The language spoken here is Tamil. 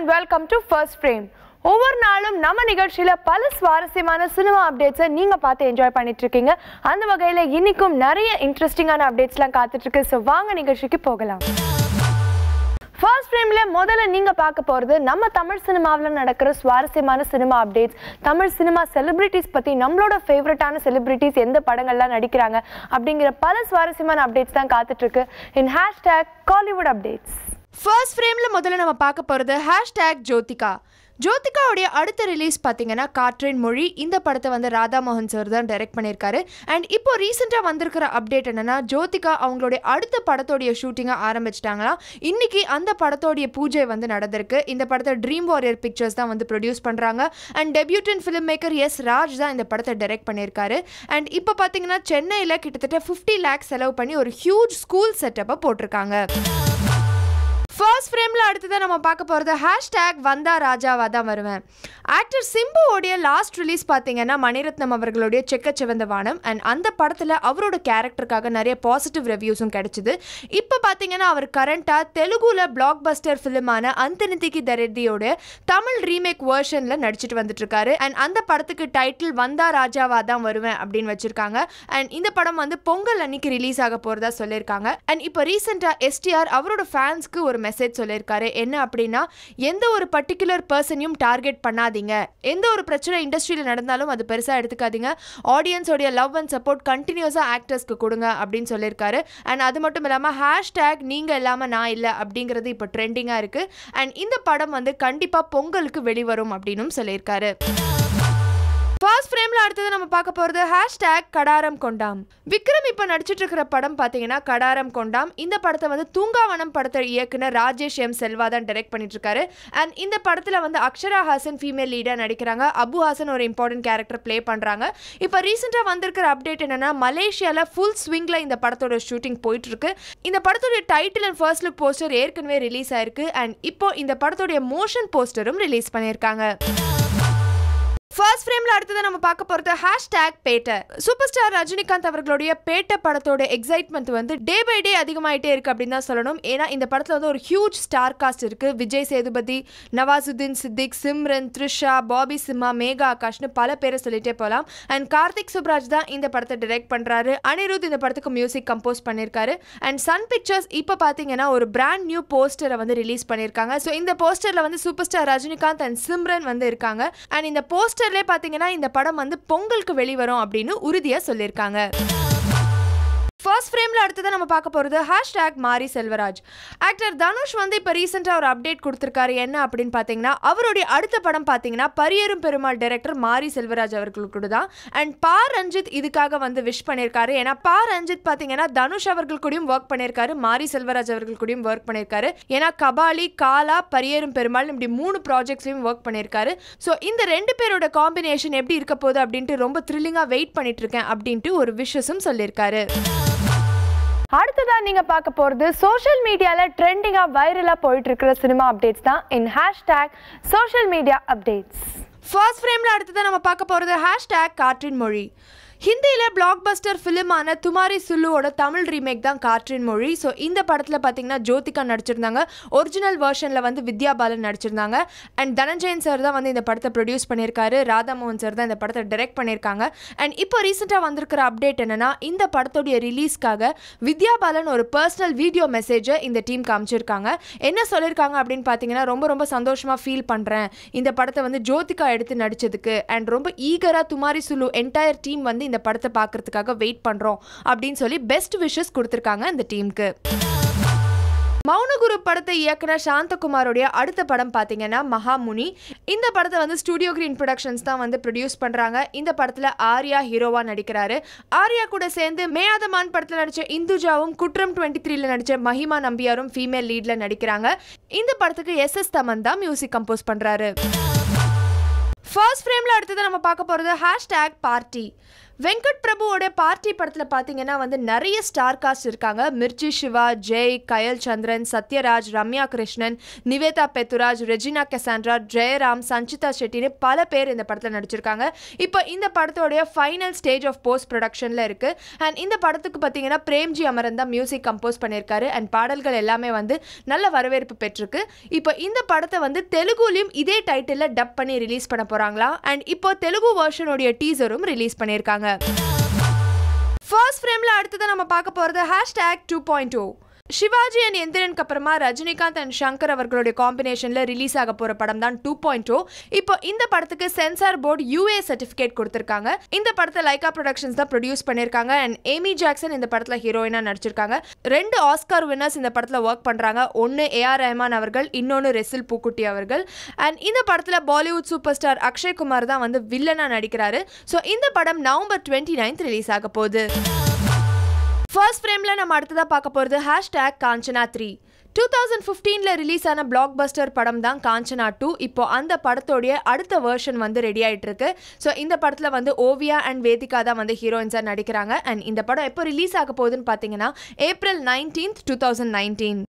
வெல்கம் டு ஃபர்ஸ்ட் ஃப்ரேம் ஒவ்வொரு நாளும் நம்ம நிகழ்ச்சியில பல சுவாரஸ்யமான சினிமா அப்டேட்ஸை நீங்க பார்த்து என்ஜாய் பண்ணிட்டு இருக்கீங்க அந்த வகையில இன்னைக்கும் நிறைய இன்ட்ரெஸ்டிங்கான அப்டேட்ஸ்லாம் காத்துட்டு இருக்கு ஸோ வாங்க நிகழ்ச்சிக்கு போகலாம் ஃபர்ஸ்ட் ஃப்ரேம்ல முதல்ல நீங்க பார்க்க போறது நம்ம தமிழ் சினிமாவில் நடக்கிற சுவாரஸ்யமான cinema updates Tamil cinema celebrities பத்தி நம்மளோட ஃபேவரட்டான செலிபிரிட்டிஸ் எந்த படங்கள்லாம் நடிக்கிறாங்க அப்படிங்கிற பல சுவாரஸ்யமான அப்டேட்ஸ் தான் காத்துட்டு இருக்கு in hashtag Kollywood updates first ஃப்ரேமில் முதல்ல நம்ம பார்க்க போகிறது ஹேஷ்டேக் ஜோதிகா ஜோதிகாவுடைய அடுத்த ரிலீஸ் பார்த்தீங்கன்னா காற்றின் மொழி இந்த படத்தை வந்து ராதா மோகன் சார் தான் டைரக்ட் பண்ணியிருக்காரு அண்ட் இப்போ ரீசெண்டாக வந்திருக்கிற அப்டேட் என்னன்னா ஜோதிகா அவங்களுடைய அடுத்த படத்தோடைய ஷூட்டிங்கை ஆரம்பிச்சிட்டாங்களாம் இன்னைக்கு அந்த படத்தோடைய பூஜை வந்து நடந்திருக்கு இந்த படத்தை ட்ரீம் வாரியர் பிக்சர்ஸ் தான் வந்து ப்ரொடியூஸ் பண்ணுறாங்க and debutant film maker S Raj தான் இந்த படத்தை டைரக்ட் பண்ணியிருக்காரு அண்ட் இப்போ பார்த்தீங்கன்னா சென்னையில் கிட்டத்தட்ட ஃபிஃப்டி லேக்ஸ் செலவு பண்ணி ஒரு ஹியூஜ் ஸ்கூல் செட்டப்பை போட்டிருக்காங்க ஃபர்ஸ்ட் ஃப்ரேமில் அடுத்ததான் நம்ம பார்க்க போகிறது ஹேஷ்டேக் வந்தா ராஜாவா தான் வருவேன் ஆக்டர் சிம்புவோடைய லாஸ்ட் ரிலீஸ் பார்த்தீங்கன்னா மணிரத்னம் அவர்களுடைய செக்க சிவந்த வானம் அண்ட் அந்த படத்தில் அவரோட கேரக்டருக்காக நிறைய பாசிட்டிவ் ரிவ்யூஸும் கிடைச்சிது இப்போ பார்த்தீங்கன்னா அவர் கரண்ட்டாக தெலுங்குல பிளாக் பஸ்டர் ஃபிலிமான அந்தனிதிக்கு தரெட்டியோட தமிழ் ரீமேக் வேர்ஷனில் நடிச்சிட்டு வந்துட்டு இருக்காரு அண்ட் அந்த படத்துக்கு டைட்டில் வந்தா ராஜாவா தான் வருவேன் அப்படின்னு வச்சிருக்காங்க அண்ட் இந்த படம் வந்து பொங்கல் அன்னைக்கு ரிலீஸ் ஆக போகிறதா சொல்லியிருக்காங்க அண்ட் இப்போ ரீசெண்டாக எஸ்டிஆர் அவரோட ஃபேன்ஸ்க்கு ஒரு மெசேஜ் சொல்லியிருக்காரு என்ன அப்படின்னா எந்த ஒரு பர்டிகுலர் பர்சனையும் டார்கெட் பண்ணாதீங்க எந்த ஒரு பிரச்சனை இண்டஸ்ட்ரியில் நடந்தாலும் அது பெருசாக எடுத்துக்காதீங்க ஆடியன்ஸோடைய லவ் அண்ட் சப்போர்ட் கண்டினியூஸாக ஆக்டர்ஸ்க்கு கொடுங்க அப்படின்னு சொல்லியிருக்காரு அண்ட் அது மட்டும் இல்லாமல் ஹேஷ்டேக் நீங்கள் இல்லாமல் நான் இல்லை அப்படிங்கிறது இப்போ ட்ரெண்டிங்காக இருக்குது அண்ட் இந்த படம் வந்து கண்டிப்பாக பொங்கலுக்கு வெளிவரும் அப்படின்னும் சொல்லியிருக்காரு ஃபர்ஸ்ட் ஃப்ரேமில் அடுத்தது நம்ம பார்க்க போகிறது ஹேஷ்டேக் கடாரம் கொண்டாம் விக்ரம் இப்போ நடிச்சிட்டு இருக்கிற படம் பார்த்தீங்கன்னா கடாரம் கொண்டாம் இந்த படத்தை வந்து தூங்காவனம் படத்தை இயக்குனர் ராஜேஷ் எம் செல்வா தான் டைரக்ட் பண்ணிட்டு இருக்காரு அண்ட் இந்த படத்தில் வந்து அக்ஷரா ஹாசன் ஃபீமேல் லீடாக நடிக்கிறாங்க அபு ஹாசன் ஒரு இம்பார்ட்டன்ட் கேரக்டர் ப்ளே பண்ணுறாங்க இப்போ ரீசெண்டாக வந்திருக்கிற அப்டேட் என்னன்னா மலேசியாவில் ஃபுல் ஸ்விங்கில் இந்த படத்தோட ஷூட்டிங் போயிட்டு இருக்கு இந்த படத்தோட title and first look poster ஏற்கனவே ரிலீஸ் ஆயிருக்கு அண்ட் இப்போ இந்த படத்தோடைய மோஷன் போஸ்டரும் ரிலீஸ் பண்ணியிருக்காங்க ஃபர்ஸ்ட் ஃப்ரேமில் அடுத்தது நம்ம பார்க்க போகிறது hashtag Petta super star Rajinikanth அவர்களுடைய பேட்டை படத்தோட எக்ஸைட்மெண்ட் வந்து டே பை டே அதிகமாயிட்டே இருக்கு அப்படின்னு தான் சொல்லணும் ஏன்னா இந்த படத்தில் வந்து ஒரு ஹியூஜ் ஸ்டார் காஸ்ட் இருக்கு விஜய் சேதுபதி நவாசுதீன் சித்திக் சிம்ரன் த்ரிஷா பாபி சிம்மா மேகா ஆகாஷ்னு பல பேரை சொல்லிட்டே போகலாம் அண்ட் கார்த்திக் சுப்ராஜ் தான் இந்த படத்தை டைரக்ட் பண்ணுறாரு அனிருத் இந்த படத்துக்கு மியூசிக் கம்போஸ் பண்ணியிருக்காரு அண்ட் சன் பிக்சர்ஸ் இப்போ பார்த்தீங்கன்னா ஒரு பிராண்ட் நியூ போஸ்டரை வந்து ரிலீஸ் பண்ணியிருக்காங்க ஸோ இந்த போஸ்டரில் வந்து super star Rajinikanth and Simran வந்து இருக்காங்க அண்ட் இந்த போஸ்டர்லேயே பார்த்தீங்கன்னா இந்த படம் வந்து பொங்கலுக்கு வெளிவரும் அப்படின்னு உறுதியாக சொல்லியிருக்காங்க ஃபர்ஸ்ட் ஃப்ரேமில் அடுத்தது நம்ம பார்க்க போகிறது ஹேஷ்டேக் மாரி செல்வராஜ் ஆக்டர் தனுஷ் வந்து இப்போ ரீசெண்டாக ஒரு அப்டேட் கொடுத்துருக்காரு என்ன அப்படின்னு பார்த்தீங்கன்னா அவருடைய அடுத்த படம் பார்த்தீங்கன்னா பரியரும் பெருமாள் டைரக்டர் மாரி செல்வராஜ் அவர்களுக்கு தான் அண்ட் பா ரஞ்சித் இதுக்காக வந்து விஷ் பண்ணியிருக்காரு ஏன்னா பா ரஞ்சித் பார்த்தீங்கன்னா தனுஷ் அவர்கள் கூடயும் ஒர்க் பண்ணியிருக்காரு மாரி செல்வராஜ் அவர்கள் கூடயும் ஒர்க் பண்ணியிருக்காரு ஏன்னா கபாலி காலா பரியரும் பெருமாள் இப்படி மூணு ப்ராஜெக்ட்ஸ்லையும் ஒர்க் பண்ணியிருக்காரு ஸோ இந்த ரெண்டு பேரோட காம்பினேஷன் எப்படி இருக்க போகுது அப்படின்ட்டு ரொம்ப த்ரில்லிங்காக வெயிட் பண்ணிட்டு இருக்கேன் அப்படின்ட்டு ஒரு விஷஸும் சொல்லியிருக்காரு அடுத்ததா நீங்க பார்க்க போறது சோஷியல் மீடியால ட்ரெண்டிங்கா வைரலா போயிட்டு இருக்கிற சினிமா அப்டேட்ஸ் தான் in hashtag social media updates first ஃப்ரேமில் அடுத்ததான் நம்ம பார்க்க போகிறது ஹேஷ்டேக் காற்றின் மொழி ஹிந்தியில் பிளாக் பஸ்டர் ஃபிலிமான துமாரி சுல்லுவோட தமிழ் ரீமேக் தான் காற்றின் மொழி ஸோ இந்த படத்தில் பார்த்தீங்கன்னா ஜோதிகா நடிச்சிருந்தாங்க ஒரிஜினல் வெர்ஷனில் வந்து வித்யா பாலன் நடிச்சிருந்தாங்க அண்ட் தனஞ்சயன் சார் தான் வந்து இந்த படத்தை ப்ரொடியூஸ் பண்ணியிருக்காரு ராதாமோகன் சார் தான் இந்த படத்தை டைரக்ட் பண்ணியிருக்காங்க அண்ட் இப்போ ரீசெண்டாக வந்திருக்கிற அப்டேட் என்னன்னா இந்த படத்துடைய ரிலீஸ்க்காக வித்யா பாலன் ஒரு பர்சனல் வீடியோ மெசேஜை இந்த டீம் காமிச்சிருக்காங்க என்ன சொல்லியிருக்காங்க அப்படின்னு பார்த்தீங்கன்னா ரொம்ப ரொம்ப சந்தோஷமாக ஃபீல் பண்ணுறேன் இந்த படத்தை வந்து ஜோதிகா எடுத்து நடிச்சதுக்கு அண்ட் ரொம்ப ஈகராக துமாரி சுலு என்டையர் டீம் வந்து இந்த படத்தை பார்க்கறதுக்காக வெயிட் பண்ணுறோம் அப்படின்னு சொல்லி பெஸ்ட் விஷஸ் கொடுத்துருக்காங்க இந்த டீமுக்கு மௌனகுரு படத்தை இயக்குனர் சாந்தகுமாரோடைய அடுத்த படம் பார்த்தீங்கன்னா மகாமுனி இந்த படத்தை வந்து ஸ்டூடியோ கிரீன் ப்ரொடக்ஷன்ஸ் தான் வந்து ப்ரொடியூஸ் பண்ணுறாங்க இந்த படத்தில் ஆர்யா ஹீரோவாக நடிக்கிறாரு ஆர்யா கூட சேர்ந்து மேயாதமான் படத்தில் நடித்த இந்துஜாவும் குற்றம் டுவெண்ட்டி த்ரீல நடித்த மஹிமா நம்பியாரும் ஃபீமேல் லீடில் நடிக்கிறாங்க இந்த படத்துக்கு எஸ் எஸ் தமன் தான் மியூசிக் கம்போஸ் பண்ணுறாரு ஃபர்ஸ்ட் ஃப்ரேமில் அடுத்தது நம்ம பார்க்க போகிறது ஹேஷ்டேக் பார்ட்டி வெங்கட் பிரபுவோட பார்ட்டி படத்தில் பார்த்தீங்கன்னா வந்து நிறைய ஸ்டார் காஸ்ட் இருக்காங்க மிர்ச்சி சிவா ஜெய் கயல் சந்திரன் சத்யராஜ் ரம்யா கிருஷ்ணன் நிவேதா பெத்துராஜ் ரெஜினா கெசாண்ட்ரா ஜெயராம் சஞ்சிதா ஷெட்டின்னு பல பேர் இந்த படத்தில் நடிச்சிருக்காங்க இப்போ இந்த படத்தோடைய ஃபைனல் ஸ்டேஜ் ஆஃப் போஸ்ட் ப்ரொடக்ஷனில் இருக்குது அண்ட் இந்த படத்துக்கு பார்த்தீங்கன்னா பிரேம்ஜி அமரன் தான் மியூசிக் கம்போஸ் பண்ணியிருக்காரு அண்ட் பாடல்கள் எல்லாமே வந்து நல்ல வரவேற்பு பெற்றிருக்கு இப்போ இந்த படத்தை வந்து தெலுங்குலையும் இதே டைட்டிலில் டப் பண்ணி ரிலீஸ் பண்ண போகிறாங்களா அண்ட் இப்போ தெலுங்கு வெர்ஷனுடைய டீசரும் ரிலீஸ் பண்ணியிருக்காங்க ஃபர்ஸ்ட் ஃப்ரேமில் அடுத்தது நம்ம பார்க்க போகிறது hashtag two point two Sivaji and எந்திரனுக்கு அப்புறமா ரஜினிகாந்த் அண்ட் சங்கர் அவர்களுடைய காம்பினேஷனில் ரிலீஸ் ஆக போகிற படம் தான் டூ பாயிண்ட் டூ இப்போ இந்த படத்துக்கு சென்சார் போர்டு யூஏ சர்டிஃபிகேட் கொடுத்துருக்காங்க இந்த படத்தை லைகா ப்ரொடக்ஷன்ஸ் தான் ப்ரொடியூஸ் பண்ணியிருக்காங்க அண்ட் ஏமி ஜாக்சன் இந்த படத்தில் ஹீரோயினாக நடிச்சிருக்காங்க ரெண்டு ஆஸ்கார் வின்னர்ஸ் இந்த படத்தில் ஒர்க் பண்ணுறாங்க ஒன்று ஏஆர் ரஹ்மான் அவர்கள் இன்னொன்று ரெசில் பூக்குட்டி அவர்கள் அண்ட் இந்த படத்தில் பாலிவுட் சூப்பர் ஸ்டார் அக்ஷய் குமார் தான் வந்து வில்லனாக நடிக்கிறாரு ஸோ இந்த படம் நவம்பர் டுவெண்ட்டி நைன்த் ரிலீஸ் ஆக போகுது ஃபர்ஸ்ட் ஃப்ரேமில் நம்ம அடுத்ததாக பார்க்க போகிறது hashtag Kanchana three two thousand ஃபிஃப்டீனில் ரிலீஸ் ஆன பிளாக் பஸ்டர் படம் தான் காஞ்சனா டூ இப்போ அந்த படத்தோடைய அடுத்த வேர்ஷன் வந்து ரெடி ஆகிட்டு இருக்கு ஸோ இந்த படத்தில் வந்து ஓவியா அண்ட் வேதிகா தான் வந்து ஹீரோயின்ஸாக நடிக்கிறாங்க அண்ட் இந்த படம் எப்போ ரிலீஸ் ஆக போகுதுன்னு பார்த்தீங்கன்னா April nineteenth two thousand nineteen